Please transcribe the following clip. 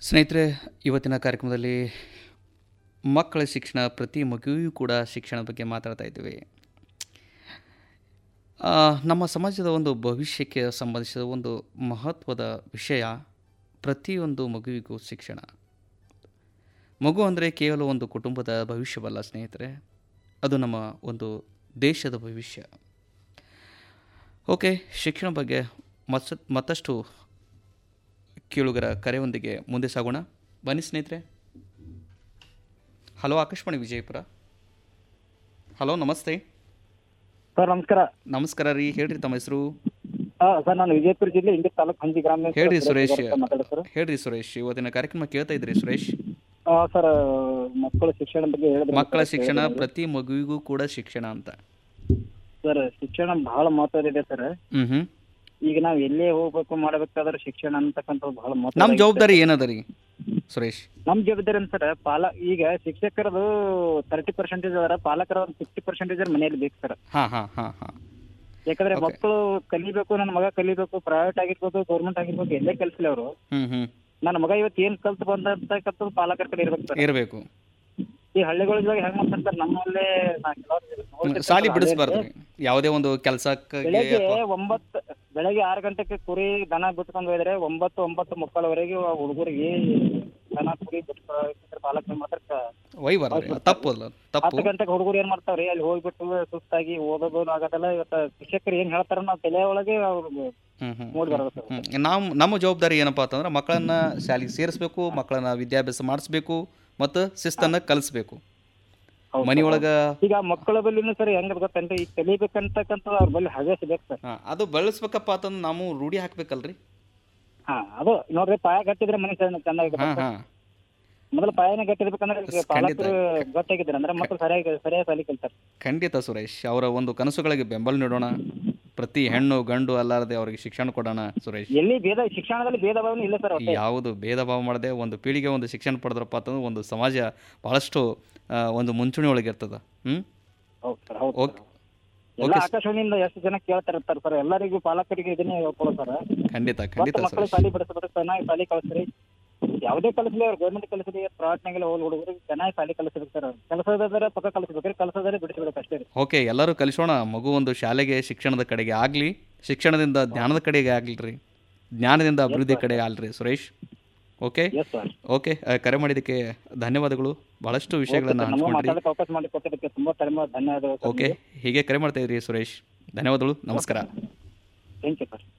ಸ್ನೇಹಿತರೆ ಇವತ್ತಿನ ಕಾರ್ಯಕ್ರಮದಲ್ಲಿ ಮಕ್ಕಳ ಶಿಕ್ಷಣ ಪ್ರತಿ ಮಗುವಿಗೂ ಕೂಡ ಶಿಕ್ಷಣದ ಬಗ್ಗೆ ಮಾತಾಡ್ತಾ ಇದ್ದೀವಿ ಆ, ನಮ್ಮ ಸಮಾಜದ ಒಂದು ಭವಿಷ್ಯಕ್ಕೆ ಸಂಬಂಧಿಸಿದ ಒಂದು ಮಹತ್ವದ ವಿಷಯ ಪ್ರತಿಯೊಂದು ಮಗುವಿಗೂ ಶಿಕ್ಷಣ ಮಗು ಅಂದರೆ ಕೇವಲ ಒಂದು ಕುಟುಂಬದ ಭವಿಷ್ಯವಲ್ಲ ಸ್ನೇಹಿತರೆ ಅದು ನಮ್ಮ ಒಂದು ದೇಶದ ಭವಿಷ್ಯ ಓಕೆ ಶಿಕ್ಷಣ ಬಗ್ಗೆ ಮತ್ತ ಮತ್ತಷ್ಟು ಕೇಳುಗರ ಕರೆಯೊಂದಿಗೆ ಮುಂದೆ ಸಾಗೋಣ ಬನ್ನಿ ಸ್ನೇಹಿತರೆ ಹಲೋ ಆಕಾಶವಾಣಿ ವಿಜಯಪುರ ಹಲೋ ನಮಸ್ತೆ ಸರ್ ನಮಸ್ಕಾರ ನಮಸ್ಕಾರ ರೀ ಹೇಳ್ರಿ ತಮ್ಮ ಹೆಸರು ಆ, ಸರ್ ನಾನು ವಿಜಯಪುರ ಜಿಲ್ಲೆ ಇಂಡಿ ತಾಲೂಕು ಹಂಜಿ ಗ್ರಾಮ ಹೇಳ್ರಿ ಸುರೇಶ್ ಮಾತಾಡೋದು ಸರ್ ಹೇಳ್ರಿ ಸುರೇಶ್ ಇವತ್ತಿನ ಕಾರ್ಯಕ್ರಮ ಕೇಳ್ತಾ ಇದ್ರಿ ಸುರೇಶ್ ಆ, ಸರ್ ಮಕ್ಕಳ ಶಿಕ್ಷಣ ಬಗ್ಗೆ ಹೇಳಿದ್ರೆ ಮಕ್ಕಳ ಶಿಕ್ಷಣ ಪ್ರತಿ ಮಗುವಿಗೂ ಕೂಡ ಶಿಕ್ಷಣ ಅಂತ ಸರ್ ಶಿಕ್ಷಣ ಬಹಳ ಮಹತ್ವದಿದೆ ಸರ್ ಹ್ಞೂ ಹ್ಞೂ ಈಗ ನಾವು ಎಲ್ಲೇ ಹೋಗ್ಬೇಕು ಮಾಡಬೇಕಾದ್ರೆ ಶಿಕ್ಷಣ ಅಂತಕ್ಕಂಥದ್ದು ಬಹಳ ಮಹತ್ವ ನಮ್ಮ ಜವಾಬ್ದಾರಿ ಏನದ ರೀ ಸುರೇಶ್ ನಮ್ ಜವಾಬ್ದಾರಿ ಅಂತ ಸರ್ ಪಾಲ ಈಗ ಶಿಕ್ಷಕರದು ತರ್ಟಿ ಪರ್ಸೆಂಟೇಜ್ ಅದರ ಪಾಲಕರ ಒಂದು ಫಿಫ್ಟಿ ಪರ್ಸೆಂಟೇಜ್ ಮನೆಯಲ್ಲಿ ಬೇಕು ಸರ್ ಹಾಂ ಹಾಂ ಹಾಂ ಹಾಂ ಯಾಕಂದ್ರೆ Okay. ಮಕ್ಕಳು ಕಲಿಬೇಕು ನನ್ನ ಮಗ ಕಲಿಬೇಕು ಪ್ರೈವೇಟ್ ಆಗಿರ್ಬೋದು ಗೌರ್ಮೆಂಟ್ ಆಗಿರ್ಬೋದು ಎಲ್ಲೇ ಕಲಿಸಲಿ ಅವರು ಹ್ಞೂ ಹ್ಞೂ ನನ್ನ ಮಗ ಇವತ್ತು ಏನ್ ಕಲ್ತು ಬಂದಂತಕ್ಕಂಥದ್ದು ಪಾಲಕರ ಕಡೆ ಇರ್ಬೇಕು ಸರ್ ಇರಬೇಕು ಈ ಹಳ್ಳಿಗಳಿದಾಗ ಹೆಂಗ್ ಮಾಡ್ತಾರೆ ಸರ್ ನಮ್ಮಲ್ಲೇ ನಾ ಕೆಲವ್ರು ನೋಡ್ತಿರ್ತೀನಿ ಸಾಲಿ ಸರ್ ಬಿಡಿಸ್ಬಾರ್ದು ಹಳ್ಳಿಯಲ್ಲಿ. ರೀ ಯಾವುದೇ ಒಂದು ಕೆಲಸಕ್ಕೆ ಬೆಳಗ್ಗೆ ಒಂಬತ್ತು ಬೆಳಗ್ಗೆ ಆರು ಗಂಟೆಗೆ ಕುರಿ ದನ ಬಿಟ್ಕೊಂಡು ಹೋದ್ರೆ ಒಂಬತ್ತು ಒಂಬತ್ತು ಮುಕ್ಕಾಲವರೆಗೆ ಆ ಹುಡುಗರಿಗೆ ದನ ಕುರಿ ಬಿಟ್ಕೊಂಡು ಪಾಲಕರು ಮಾತ್ರ ಕ- ಒಯ್ಬಾರ್ದು ತಪ್ಪು ಅಲ್ಲ ತಪ್ಪು ಹತ್ತು ಗಂಟೆಗೆ ಹುಡುಗರು ಏನ್ ಮಾಡ್ತಾವ್ರಿ ಅಲ್ಲಿ ಹೋಗ್ಬಿಟ್ಟು ಸುಸ್ತಾಗಿ ಓದೋದು ಆಗೋದಲ್ಲ ಇವತ್ತು ಶಿಕ್ಷಕರು ಏನ್ ಹೇಳ್ತಾರ ನಾವು ತಲೆ ಒಳಗೆ ಅವ್ರಿಗೆ ಹ್ಮ್ ಹ್ಮ್ ಮೂಡಿ ಬರೋದು ಸರ್ ಹ್ಮ್. ನಾವು ನಮ್ಮ ಜವಾಬ್ದಾರಿ ಏನಪ್ಪ ಅಂತಂದ್ರೆ ಮಕ್ಕಳನ್ನ ಶಾಲೆಗೆ ಸೇರಿಸ್ಬೇಕು ಮಕ್ಕಳನ್ನ ವಿದ್ಯಾಭ್ಯಾಸ ಮಾಡಿಸ್ಬೇಕು ಮತ್ತು ಶಿಸ್ತನ್ನು ಕಲಿಸ್ಬೇಕು ಹೌದು ಮನೆಯೊಳಗ ಈಗ ಮಕ್ಕಳ ಬಲ್ಲಿನೂ ಸರ್ ಹೆಂಗ್ ಗೊತ್ತಂದ್ರೆ ಈಗ ಕಲಿಬೇಕಂತಕ್ಕಂಥ ಅವ್ರ ಬಲ್ಲಿ ಹವ್ಯಾಸ ಬೇಕು ಸರ್ ಹಾ, ಅದು ಬೆಳೆಸ್ಬೇಕಪ್ಪ ಅಂತಂದ್ರೆ ನಾವು ರೂಢಿ ಹಾಕ್ಬೇಕಲ್ರಿ ಹಾ ಅದು ನೋಡ್ರಿ ಪಾಯ ಗಟ್ಟಿದ್ರೆ ಮನೆ ಚೆನ್ನಾಗಿ ಹಾ ಹಾ ಮೊದಲು ಪಾಯನೇ ಗಟ್ಟಿರ್ಬೇಕಂದ್ರೆ ಈಗ ಖಂಡಿತ. ಪಾಲಕರು ಗಟ್ಟಿಗಿದ್ರೆ ಅಂದ್ರೆ ಮಕ್ಕಳು ಸರಿಯಾಗಿ ಸರಿಯಾಗಿ ಸಾಲಿ ಕಲಿತಾರೆ ಖಂಡಿತ ಸುರೇಶ್ ಅವರ ಒಂದು ಕನಸುಗಳಿಗೆ ಬೆಂಬಲ ನೀಡೋಣ ಪ್ರತಿ ಹೆಣ್ಣು ಗಂಡು ಅಲ್ಲಾರದೆ ಅವರಿಗೆ ಶಿಕ್ಷಣ ಕೊಡೋಣ ಸುರೇಶ್ ಎಲ್ಲಿ ಭೇದ ಶಿಕ್ಷಣದಲ್ಲಿ ಭೇದ ಭಾವನೆ ಇಲ್ಲ ಸರ್ ಒಟ್ಟೆ ಯಾವುದು ಭೇದ ಭಾವ ಮಾಡದೆ ಒಂದು ಪೀಳಿಗೆ ಒಂದು ಶಿಕ್ಷಣ ಪಡೆದ್ರಪ್ಪ ಅಂತಂದ್ರೆ ಒಂದು ಸಮಾಜ ಬಹಳಷ್ಟು ಆ, ಒಂದು ಮುಂಚೂಣಿ ಒಳಗೆ ಇರ್ತದ ಹ್ಞೂ ಹೌದು ಸರ್ ಹೌದು ಓಕೆ ಸರ್. ಎಲ್ಲ ಆಕಾಶವಾಣಿಯಿಂದ ಎಷ್ಟು ಜನ ಕೇಳ್ತಾ ಇರ್ತಾರೆ ಸರ್ ಎಲ್ಲರಿಗೂ ಪಾಲಕರಿಗೆ ಇದನ್ನೇ ಹೇಳ್ಕೊಡೋ ಸರ್ ಖಂಡಿತ ಮತ್ತೆ ಖಂಡಿತ ಮಕ್ಕಳು ಸುರೇಶ್ ಶಾಲಿ ಬಿಡಿಸ್ಬೇಕು ಚೆನ್ನಾಗಿ ಶಾಲಿ ಕಳಿಸ್ರಿ ಯಾವುದೇ ಕಲಿಸ್ಲಿ ಅವ್ರು ಗೌರ್ಮೆಂಟ್ ಕಲಿಸ್ಲಿ ಪ್ರೈವೇಟ್ನಾಗೆಲ್ಲ ಹೋಗಿ ಹುಡುಗರಿಗೆ ಚೆನ್ನಾಗಿ ಶಾಲಿ ಕಲಿಸ್ಬೇಕು ಸರ್ ಕಲಿಸೋದಾದ್ರೆ ಪಕ್ಕ ಕಲಿಸ್ಬೇಕ್ರಿ ಕಲಿಸೋದಾದ್ರೆ ಬಿಡಿಸ್ಬೇಕು ಅಷ್ಟೇ ರೀ ಓಕೆ ಎಲ್ಲರೂ ಕಲಿಸೋಣ ಮಗು ಒಂದು ಶಾಲೆಗೆ ಶಿಕ್ಷಣದ ಕಡೆಗೆ ಆಗಲಿ ಶಿಕ್ಷಣದಿಂದ ಜ್ಞಾನದ ಕಡೆಗೆ ಆಗಲಿ ರೀ ಜ್ಞಾನದಿಂದ ಅಭಿವೃದ್ಧಿ ಕಡೆಗೆ ಆಗಲಿ ರೀ Suresh okay yes sir okay ಆ, ಕರೆ ಮಾಡಿದ್ದಕ್ಕೆ ಧನ್ಯವಾದಗಳು ಭಾಳಷ್ಟು ವಿಷಯಗಳನ್ನು ನಮಗೂ ಹಂಚ್ಕೊಂಡ್ರಿ ಮಾತಾಡಕ್ಕೆ ಅವಕಾಶ ಮಾಡಿ ಕೊಟ್ಟಿದ್ದಕ್ಕೆ ತುಂಬಾ ಧನ್ಯವಾದ ಧನ್ಯವಾದಗಳು ಓಕೆ ಹೀಗೆ ಕರೆ ಮಾಡ್ತಾ ಇದ್ರಿ ಸುರೇಶ್ ಧನ್ಯವಾದಗಳು ನಮಸ್ಕಾರ ಥ್ಯಾಂಕ್ ಯು ಸರ್